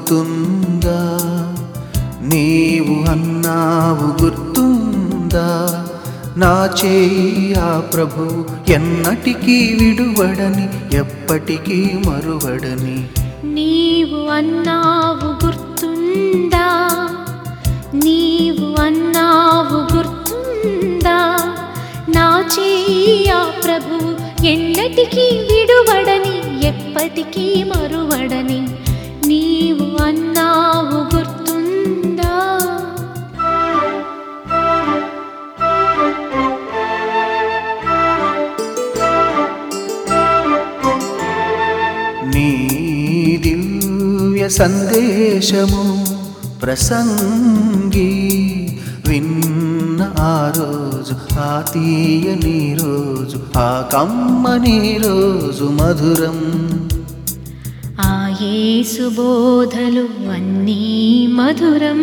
గుర్తుందా నీవు అన్నావు గుర్తుందా నా చేయి ఆ ప్రభు ఎన్నటికీ విడువడని ఎప్పటికీ మరువడని నీవు అన్నావు గుర్తుందా నీవు అన్నావు గుర్తుందా నా చేయా ప్రభు ఎన్నటికీ విడువడని ఎప్పటికీ మరువడని నీవు అన్నావు గుర్తుందా నీ దివ్య సందేశము ప్రసంగి విన్న ఆ రోజు ఆ తీయని రోజు ఆ కమ్మని రోజు మధురం ఆ యేసు బోధలు అన్నీ మధురం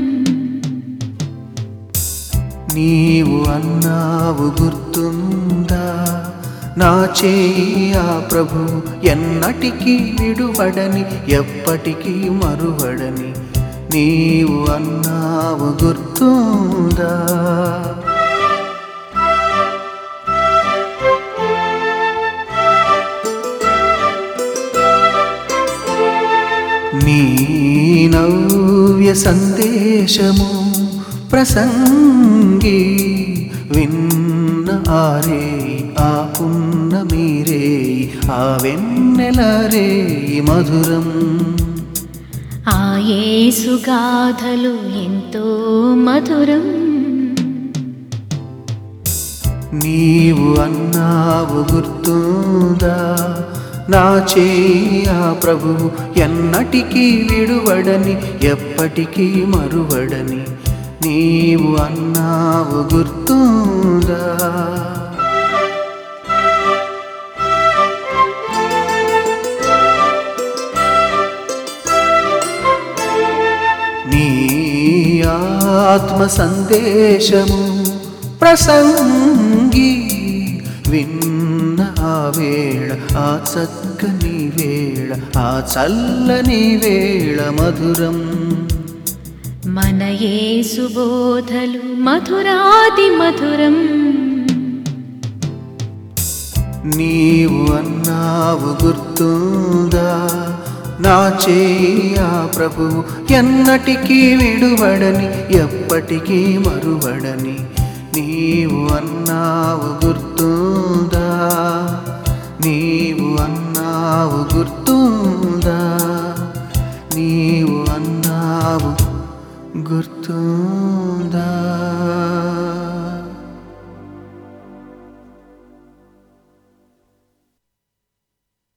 నీవు అన్నావు గుర్తుందా నా చేయి ఆ ప్రభు ఎన్నటికీ విడువడని ఎప్పటికీ మరువడని నీవు అన్నావు గుర్తుందా నీ నవ్య సందేశము ప్రసంగి విన్న ఆరే ఆ పున్న మీరే ఆ వెన్నెల రే మధురం ఆ యేసు గాథలు ఎంతో మధురం నీవు అన్నావు గుర్తుందా నా చేయా ప్రభు ఎన్నటికీ విడువడని ఎప్పటికీ మరువడని నీవు అన్నావు గుర్తుందా నీ ఆత్మ సందేశము ప్రసంగి విన్న ఆ వేళ ఆ చక్కని వేళ ఆ చల్లని వేళ మధురం మన యేసు బోధలు మధురాది మధురం నీవు అన్నావు గుర్తుందా నా చేయా ప్రభువు ఎన్నటికీ విడువడని ఎప్పటికీ మరువడని నీవు అన్నావు గుర్తుందా నీవు అన్నావు గుర్తుందా నీవు అన్నావు గుర్తుందా